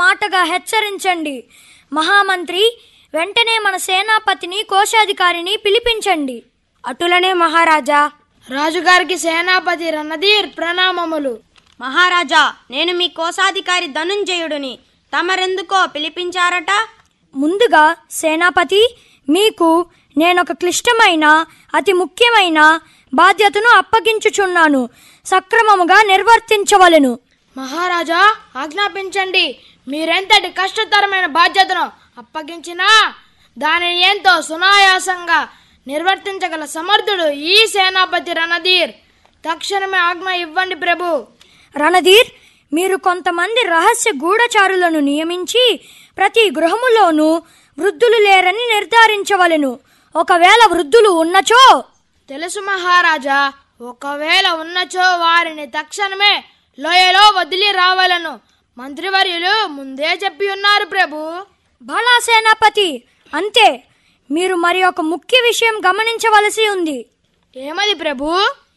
మాటగా హెచ్చరించండి మహామంత్రి వెంటనే మన సేనాపతిని కోశాధికారిని పిలిపించండి అటులనే మహారాజా రాజుగారికి సేనాపతి రణధీర్ ప్రణామములు మహారాజా నేను మీ కోశాధికారి ధనుంజయుడిని తమరెందుకో పిలిపించారట ముందుగా సేనాపతి మీకు నేనొక క్లిష్టమైన అతి ముఖ్యమైన బాధ్యతను అప్పగించుచున్నాను సక్రమముగా నిర్వర్తించవలెను మహారాజా ఆజ్ఞాపించండి మీరెంతటి కష్టతరమైన బాధ్యతను అప్పగించినా దానిని ఎంతో సునాయాసంగా నిర్వర్తించగల సమర్థుడు ఈ సేనాపతి రణధీర్ తక్షణమే ఆజ్ఞ ఇవ్వండి ప్రభు రణధీర్ మీరు కొంతమంది రహస్య గూఢచారులను నియమించి ప్రతి గృహములోనూ వృద్ధులు లేరని నిర్ధారించవలెను ఒకవేళ వృద్ధులు ఉన్నచో తెలుసు మహారాజా ఒకవేళ ఉన్నచో వారిని తక్షణమే లోయలో వదిలి రావాలను మంత్రివర్యులు ముందే చెప్పి ఉన్నారు ప్రభు భళా సేనాపతి అంతే మీరు మరి ఒక ముఖ్య విషయం గమనించవలసి ఉంది ఏమది ప్రభు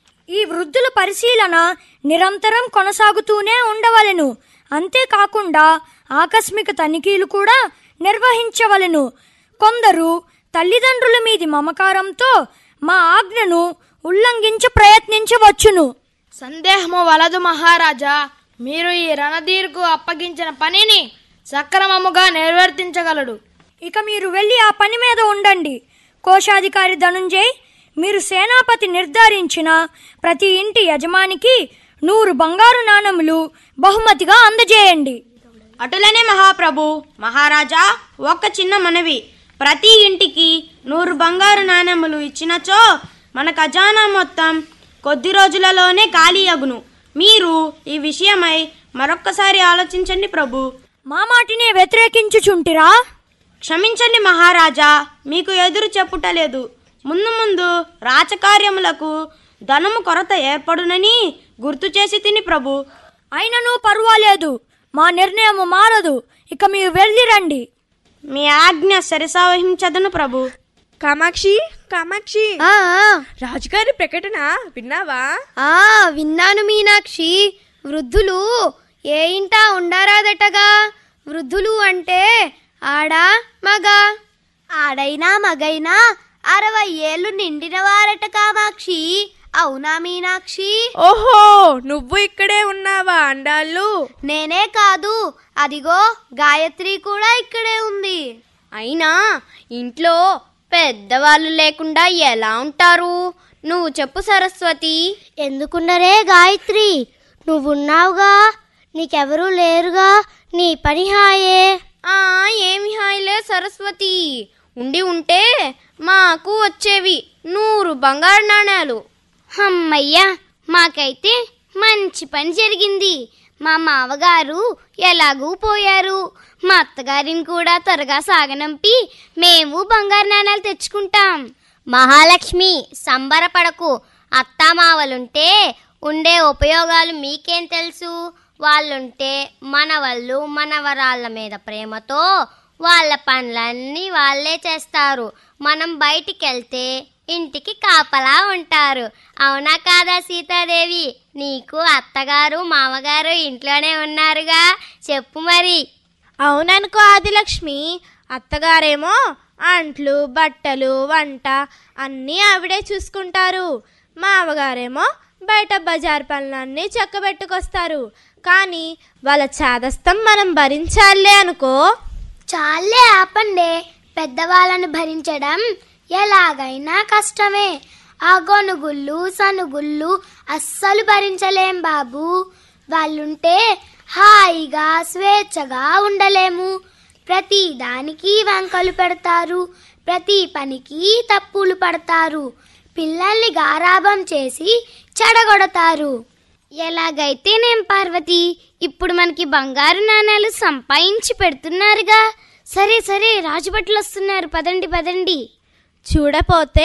ఈ వృద్ధుల పరిశీలన నిరంతరం కొనసాగుతూనే ఉండవలెను అంతేకాకుండా ఆకస్మిక తనిఖీలు కూడా నిర్వహించవలెను కొందరు తల్లిదండ్రుల మీది మమకారంతో మా ఆజ్ఞను ఉల్లంఘించి ప్రయత్నించవచ్చును సందేహము వలదు మహారాజా మీరు ఈ రణధీర్కు అప్పగించిన పనిని సక్రమముగా నిర్వర్తించగలడు ఇక మీరు వెళ్ళి ఆ పని మీద ఉండండి కోశాధికారి ధనుంజయ్ మీరు సేనాపతి నిర్ధారించిన ప్రతి ఇంటి యజమానికి నూరు బంగారు నాణములు బహుమతిగా అందజేయండి అటులనే మహాప్రభు మహారాజా ఒక్క చిన్న మనవి ప్రతి ఇంటికి నూరు బంగారు నాణెములు ఇచ్చినచో మన ఖజానా మొత్తం కొద్ది రోజులలోనే ఖాళీ అగును మీరు ఈ విషయమై మరొక్కసారి ఆలోచించండి ప్రభు మా మాటినే వ్యతిరేకించుచుంటిరా క్షమించండి మహారాజా మీకు ఎదురు చెప్పుటలేదు ముందు ముందు రాచకార్యములకు ధనము కొరత ఏర్పడునని గుర్తు చేసి తిని ప్రభు అయినను పర్వాలేదు మా నిర్ణయం మారదు ఇక మీరు వెళ్ళి రండి మీ ఆజ్ఞ సరిసావహించదను ప్రభు కామాక్షి కామాక్షి ఆ ఆ, రాజుగారి ప్రకటన విన్నావా ఆ విన్నాను మీనాక్షి వృద్ధులు ఏ ఇంటా ఉండారాదటగా వృద్ధులు అంటే ఆడా మగ ఆడైనా మగైనా అరవై ఏళ్ళు నిండిన వారట కామాక్షి అవునా మీనాక్షి ఓహో నువ్వు ఇక్కడే ఉన్నావా అండాళ్ళు నేనే కాదు అదిగో గాయత్రి కూడా ఇక్కడే ఉంది అయినా ఇంట్లో పెద్దవాళ్ళు లేకుండా ఎలా ఉంటారు నువ్వు చెప్పు సరస్వతి ఎందుకున్నరే గాయత్రి నువ్వున్నావుగా నీకెవరూ లేరుగా నీ పని హాయే ఆ ఏమి హాయిలే సరస్వతి ఉండి ఉంటే మాకు వచ్చేవి నూరు బంగారు నాణాలు అమ్మయ్యా మాకైతే మంచి పని జరిగింది మా మావగారు ఎలాగూ పోయారు మా అత్తగారిని కూడా త్వరగా సాగనంపి మేము బంగారు నాణాలు తెచ్చుకుంటాం మహాలక్ష్మి సంబరపడకు అత్తామావలుంటే ఉండే ఉపయోగాలు మీకేం తెలుసు వాళ్ళుంటే మన వాళ్ళు మనవరాళ్ళ మీద ప్రేమతో వాళ్ళ పనులన్నీ వాళ్ళే చేస్తారు మనం బయటికి వెళ్తే ఇంటికి కాపలా ఉంటారు అవునా కాదా సీతాదేవి నీకు అత్తగారు మామగారు ఇంట్లోనే ఉన్నారుగా చెప్పు మరి అవుననుకో ఆదిలక్ష్మి అత్తగారేమో అంట్లు బట్టలు వంట అన్నీ ఆవిడే చూసుకుంటారు మామగారేమో బయట బజార్ పనులన్నీ చక్కబెట్టుకొస్తారు కానీ వాళ్ళ చాదస్తం మనం భరించాలే అనుకో చాలే ఆపండే పెద్దవాళ్ళని భరించడం ఎలాగైనా కష్టమే ఆ గొనుగుళ్ళు సనుగుళ్ళు అస్సలు భరించలేం బాబు వాళ్ళుంటే హాయిగా స్వేచ్ఛగా ఉండలేము ప్రతి దానికి వంకలు పెడతారు ప్రతి పనికి తప్పులు పడతారు పిల్లల్ని గారాబం చేసి చెడగొడతారు ఎలాగైతేనేం పార్వతి ఇప్పుడు మనకి బంగారు నాణాలు సంపాదించి పెడుతున్నారుగా సరే సరే రాజుభట్లు వస్తున్నారు పదండి పదండి చూడపోతే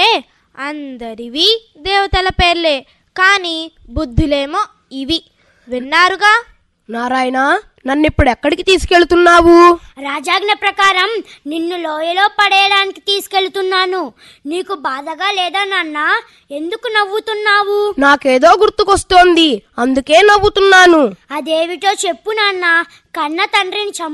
అందరివి దేవతల పేర్లే కానీ బుద్ధులేమో ఇవి విన్నారుగా నారాయణ నన్ను ఇప్పుడు ఎక్కడికి తీసుకెళ్తున్నావు రాజాజ్ఞ ప్రకారం నిన్ను లోయలో పడేయడానికి తీసుకెళ్తున్నాను నీకు బాధగా లేదా నాన్న ఎందుకు నవ్వుతున్నావు నాకేదో గుర్తుకొస్తోంది అందుకే నవ్వుతున్నాను అదేమిటో చెప్పు నాన్న కన్న తండ్రిని చంపు